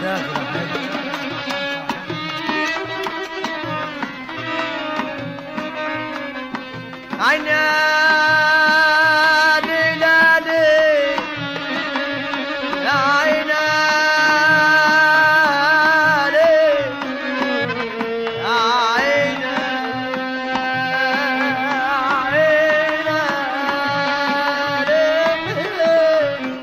الاخر يا حاج عيناني لالي عيناني عيناني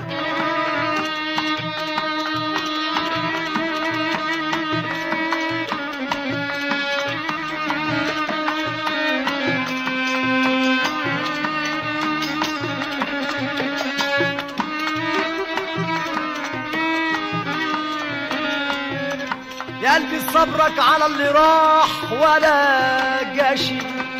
يا قلبي صبرك على اللي راح ولا جاشي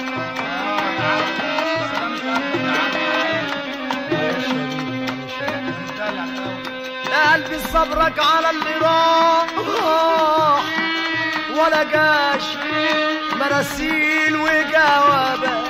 يا قلبي صبرك على اللي راح ولا جاشي مراسيل وجوابات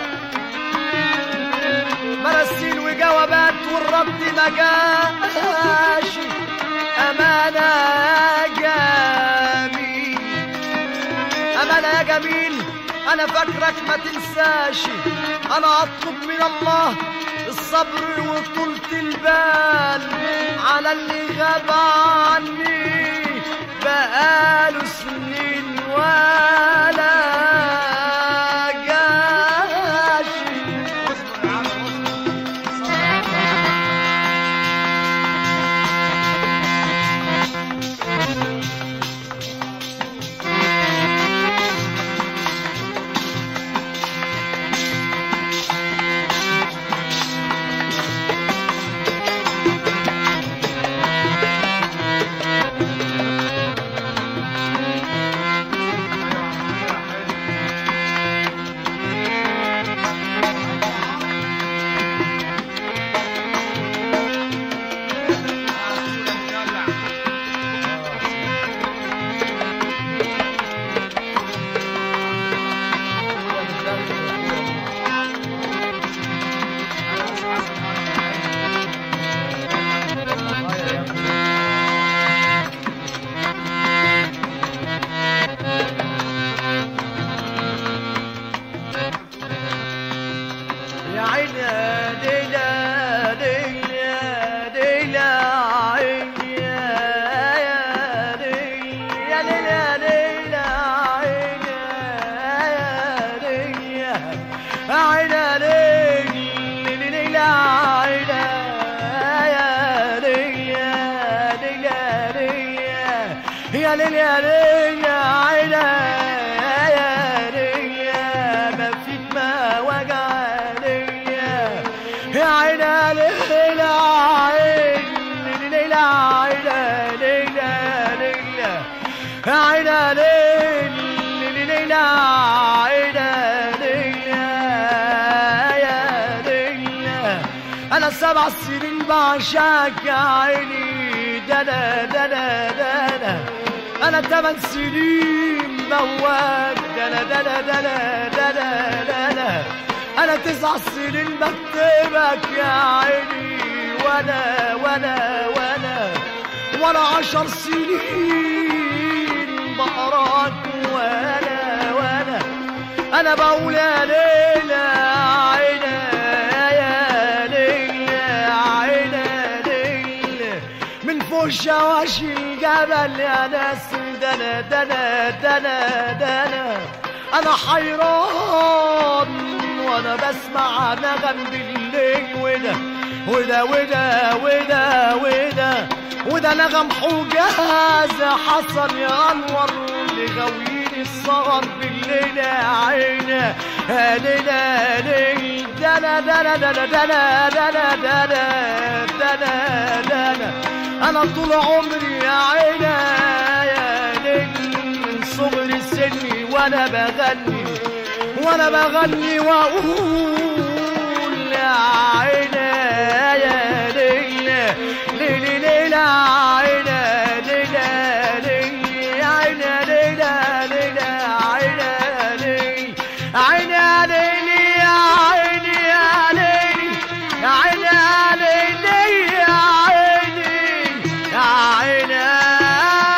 مراسيل وجوابات والرد ما جاش أمانة يا جميل أمانة يا جميل أنا فاكرك ما تنساش أنا أطلب من الله الصبر وطولة البال على اللي غاب عني بقاله سنين ولا جاش يا عيني ليلى ليلى ليلى عيني يا ليلى يا ليلى ليلى عيني يا ليلى عيني ليلى ليلى عيني يا ليلى ليلى ليلى يا ليلى ليلى عيني يا ليلى ما فيك ما وجع ليا يا عيني ليلى عيني ليلى عيني ليلى ليلى يا عيني ليلى ليلى عيني ليلى يا ليلى انا سبع سنين بعشاك يا عيني دنا دنا دنا انا ثمان سنين موال دنا دنا دنا دنا دنا انا تسع سنين بكتبك يا عيني وانا وانا وانا وانا عشر سنين بقراك وانا وانا انا بقول يا ليلى عيني يا ليلى عيني ليلى من فوق شواشي الجبل يا ناس دنا دنا دنا دنا انا حيران وانا بسمع نغم بالليل وده وده وده وده وده وده نغم حجاز حصل يا انور لغويين الصغر بالليل يا عيني ليلى ليل دنا دنا دنا دنا دنا دنا دنا دنا انا طول عمري يا عيني يا ليل من صغر سني وانا بغني وانا بغني واقول يا عيني يا ليلى ليلى ليلى عيني ليلى ليلى عيني ليلى ليلى عيني ليلى عيني ليلى عيني يا ليلى عيني ليلى يا عيني يا عيني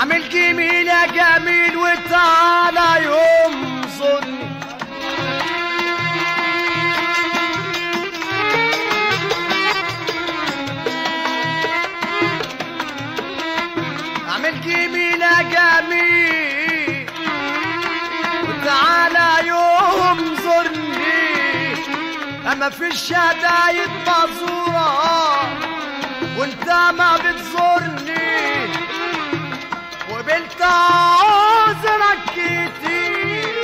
اعمل جميل يا جميل وتعالى يوم ظني اعمل جميل يا جميل وتعالى يوم زرني اما في الشدايد مزورة وانت ما بتزورني وبنت عذرك كتير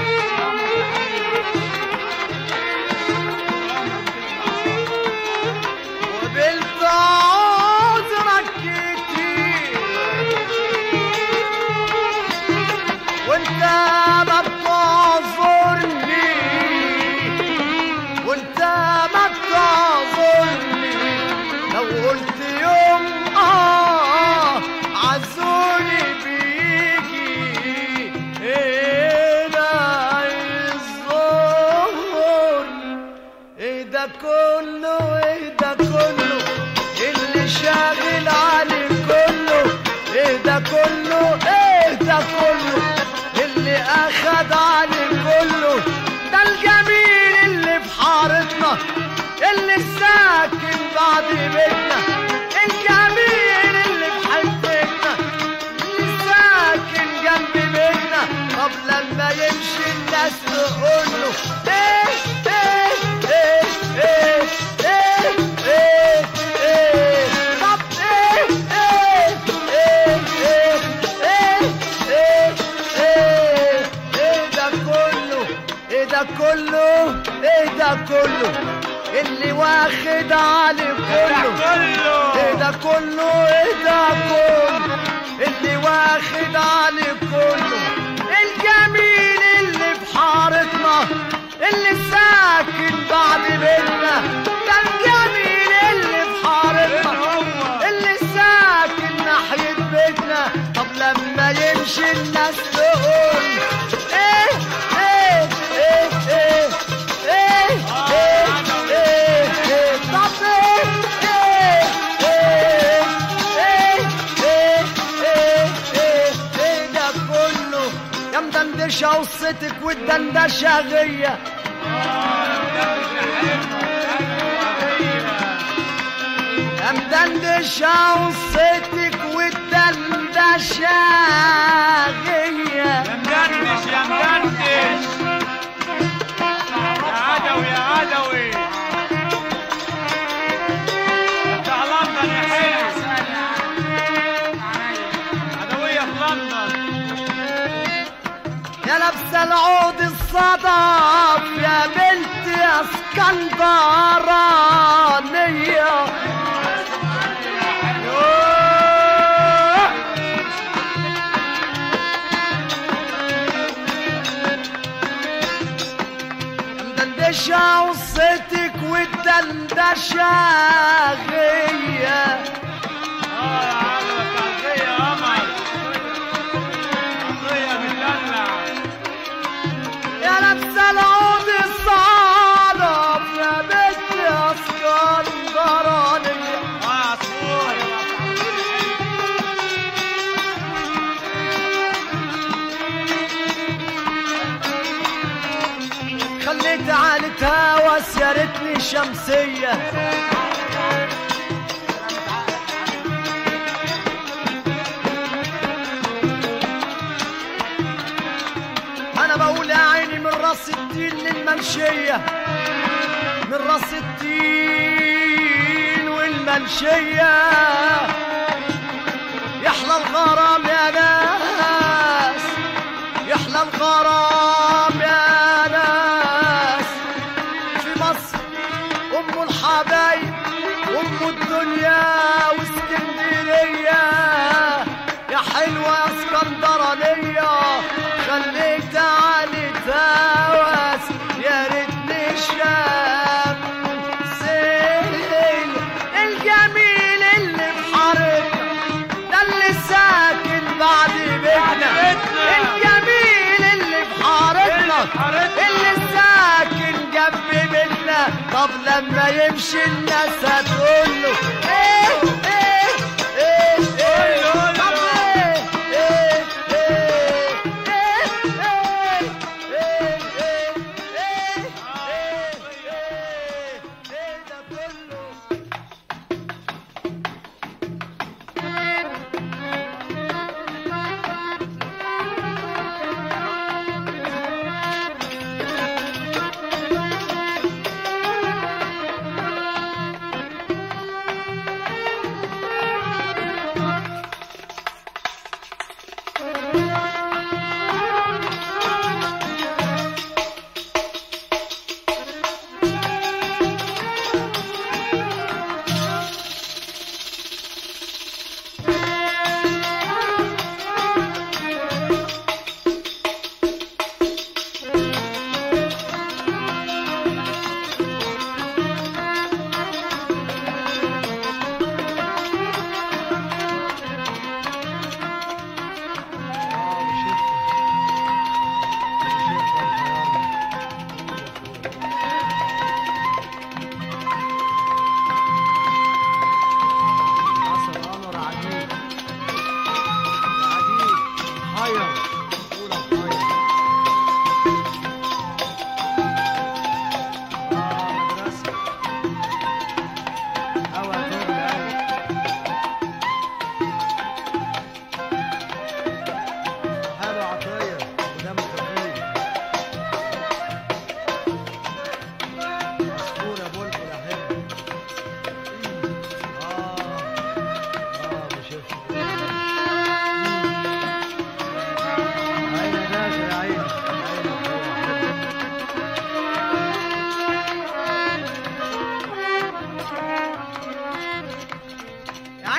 وبنت عذرك كتير وانت ما بتعذرني وانت ما بتعذرني لو قلت يوم اه عزوني بيجي هنا الظهر ايه ده كله ايه ده كله اللي شاغل علي كله ايه ده كله ايه ده كله اللي اخد علي كله ده الجميل اللي في حارتنا اللي ساكن بعد بيتنا الجميل اللي في حتتنا اللي ساكن جنب بيتنا طب لما يمشي الناس تقول له ايه ايه ايه ايه ايه ايه ايه طب ايه ايه ايه ايه ايه ايه ايه ايه ده كله ايه ده كله ايه ده كله اللي واخد علي كله ايه ده كله ايه ده كله اللي واخد علي كله الجميل اللي في حارتنا اللي ساكن بعد بيتنا ده الجميل اللي في حارتنا اللي ساكن ناحية بيتنا طب لما يمشي الناس تقول ايه ايه ايه ايه ايه ايه ايه ايه طب ايه ايه ايه ايه ايه ايه ايه ايه ده كله يا مدندشة قصتك والدندشة غية يا مدندشة قصتك والدندشة غية يا مدندش يا مدندش يا عدوي يا عدوي بتاع لندن يا حلو عدوية في لندن يا لابسه العود الصدف يا بنت يا اسكندرانية يوه. مدندشة قصتك والدندشة غية اه يا عدوي تعزية قمر تعزية بتدلع يا لابسه العود الصدف يا بنت يا اسكندرانية اه يا عصفور خليت عالة هوس يا ريتني شمسية أنا بقول يا عيني من راس الدين للمنشية من راس الدين والمنشية يحلى الغرام يا ناس يحلى الغرام يا ناس في مصر أم الحبايب أم الدنيا واسكندرية يا حلوة يا اسكندرانية خليك تعالي تهوس يا ريتني شاب زين الجميل اللي في حارتنا ده اللي ساكن بعد بيتنا بيتنا. الجميل اللي في حارتنا حارتنا. اللي ساكن جنب بيتنا طب لما يمشي الناس هتقول له ايه ايه ايه ايه قول له، قول طب له. ايه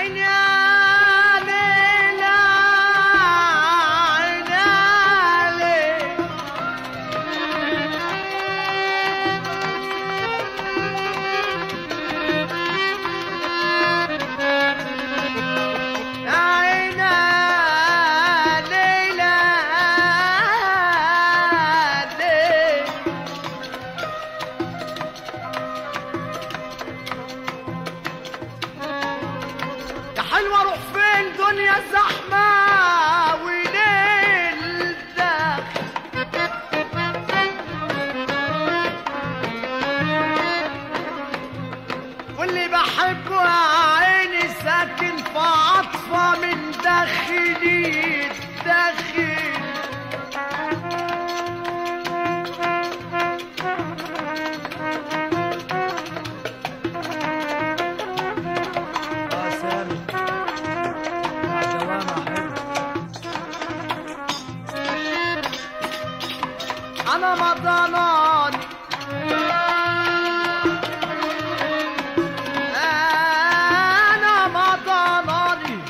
عيني يا ليلى عيني يا ليلى يا عيني يا ليلى ليلى يا حلوة روح فين دنيا زحمة وليل داخل واللي بحبه يا عيني ساكن في عطفة من داخلي داخل اه سامي مع دوامة حلو انا ما ضناني انا ما ضناني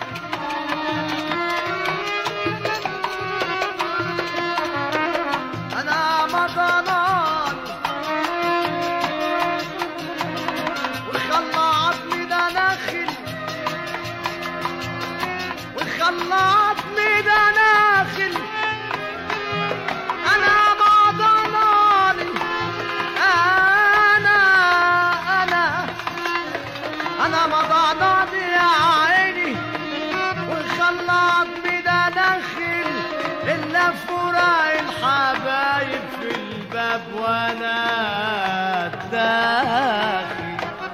انا ما ضناني وخلى عظمي ده نخل وخلى عظمي ده نخل انا ما ضناني انا انا انا ما ضناني يا عيني وخلى عظمي ده نخل الا فراق الحبايب في الباب وانا داخل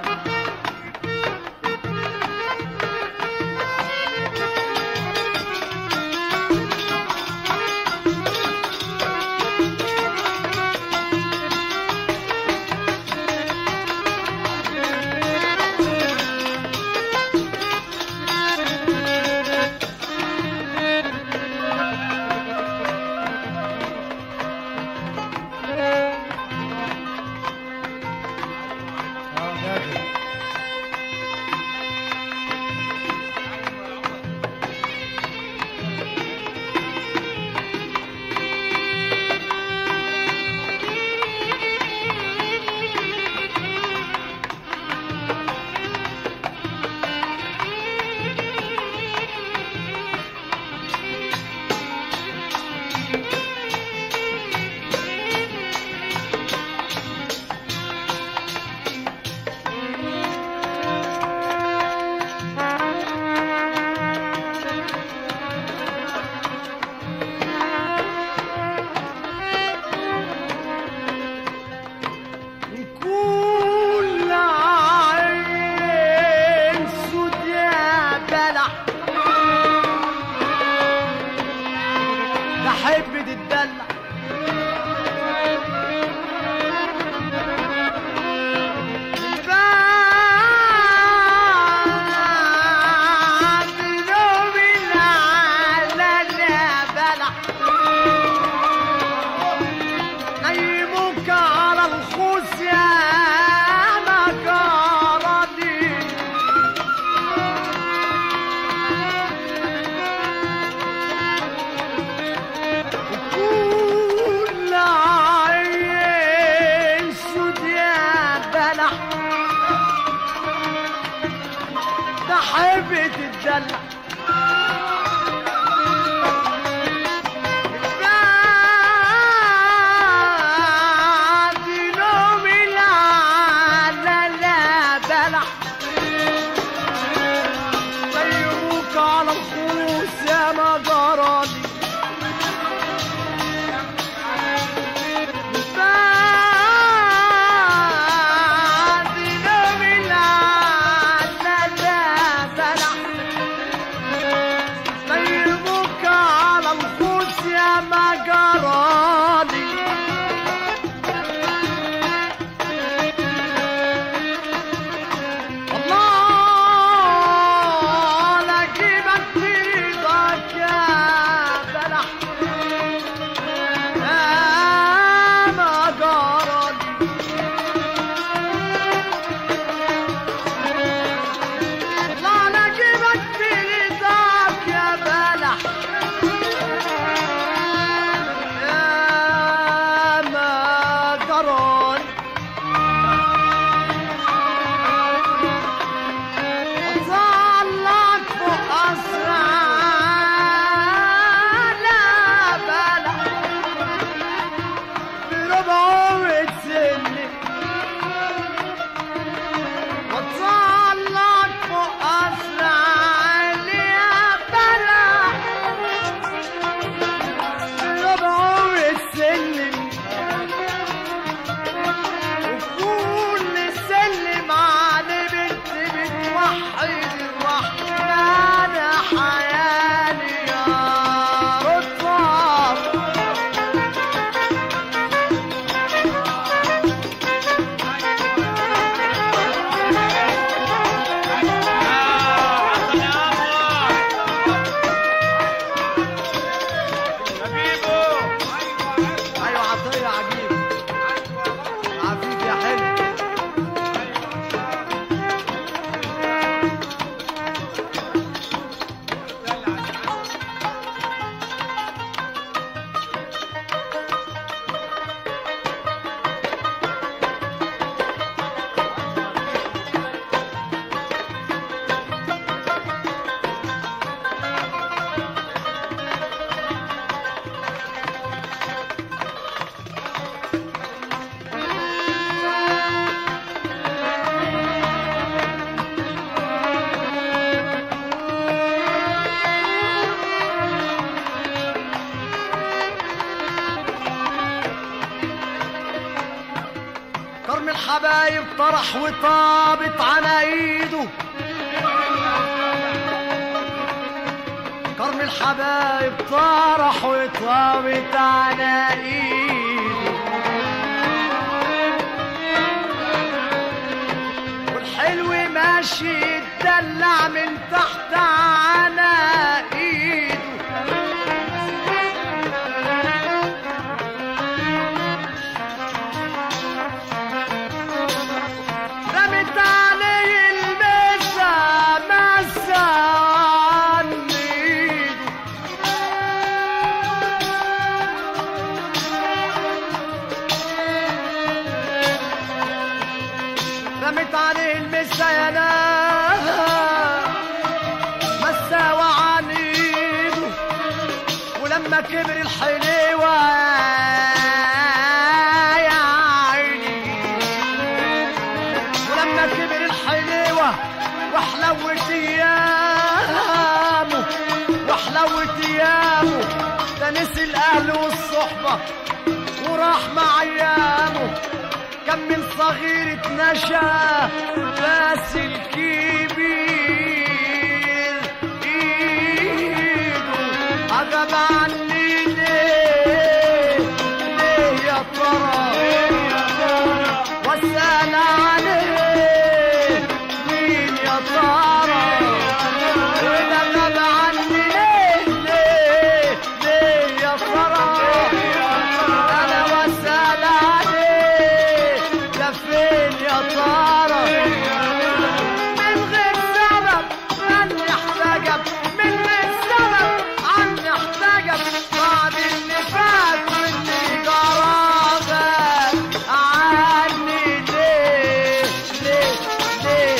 اه داخل كل عين سود يا بلح تحب تتدلع بعد نوم العلن يا بلح نيمك على الخوص يا مكارني كل عين سود يا بلح تحب تتدلع بعد نوم العلن لا بلح طيبوك على الخوص يا مجراني بعد نوم العلن لا بلح الحبايب طرح وطابت على ايده كرم الحبايب طرح وطابت على ايده والحلو ماشي يتدلع من تحت على ايده رمت عليه المسا مسا عن ايده رمت عليه المسا يا ناس مسا وعن ايده ولما كبر الحليوة يا عيني ولما كبر الحليوة وحلوت ايامه وحلوت ايامه ده نسي الاهل والصحبة وراح مع ايامه كم من صغير اتنشا بس الكبير ايده عجب عني ليه ليه يا ترى واسأل عليه مين يا ترى وده غاب عني ليه ليه ليه يا ترى انا واسأل عليه ده فين يا ترى من غير سبب عني احتجب من غير سبب عني احتجب بعد اللي فات واللي جرى عني ليه ليه ليه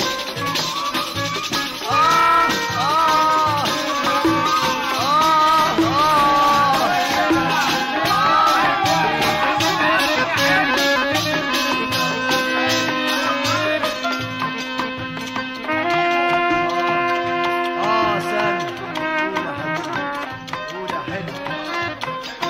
آه آه آه آه سامي قول يا حبيبي قول يا حلو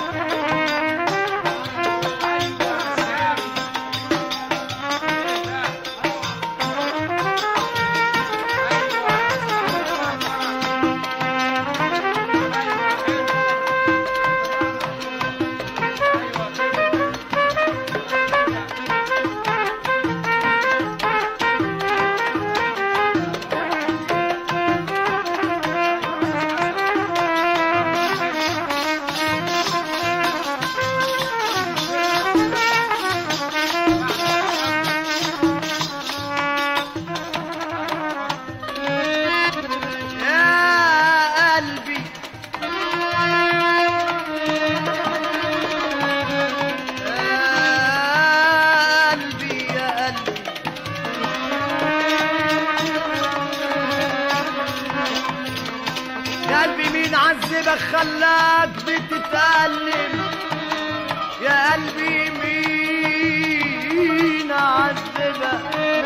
يا قلبي يا قلبي يا قلبي يا قلبي مين عذبك خلاك بتتألم يا قلبي مين عذبك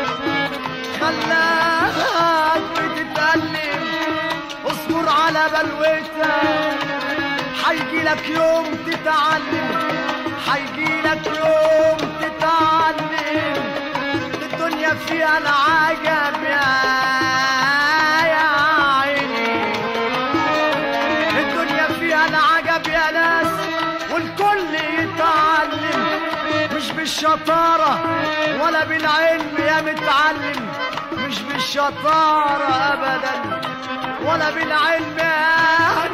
خلاك بتتألم اصبر على بلوتك حيجي لك يوم تتعلم حيجي لك يوم تتعلم الدنيا فيها العجب يا يا عيني الدنيا فيها العجب يا ناس والكل يتعلم مش بالشطارة ولا بالعلم يا متعلم مش بالشطارة أبدا ولا بالعلم يا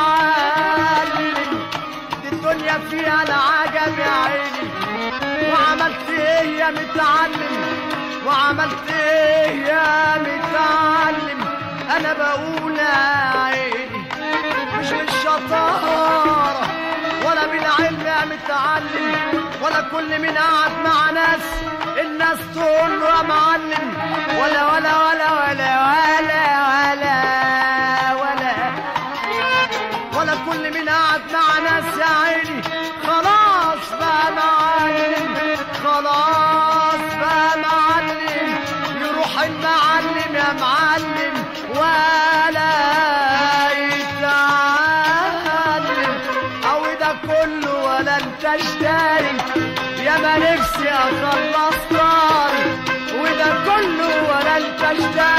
متعلم دي الدنيا فيها العجب يا عيني وعملت ايه يا متعلم وعملت ايه يا متعلم انا بقول يا عيني مش بالشطارة ولا بالعلم يا متعلم ولا كل من قعد مع ناس الناس تقول له يا معلم ولا ولا ولا ولا ولا ولا ولا ولا كل من قعد مع ناس يا عيني خلاص بقى معلم خلاص بقى معلم يروح المعلم يا معلم ولا يتعلم او ده كله ولا انت اشتري يا ما نفسي اخلص طاري اشتاق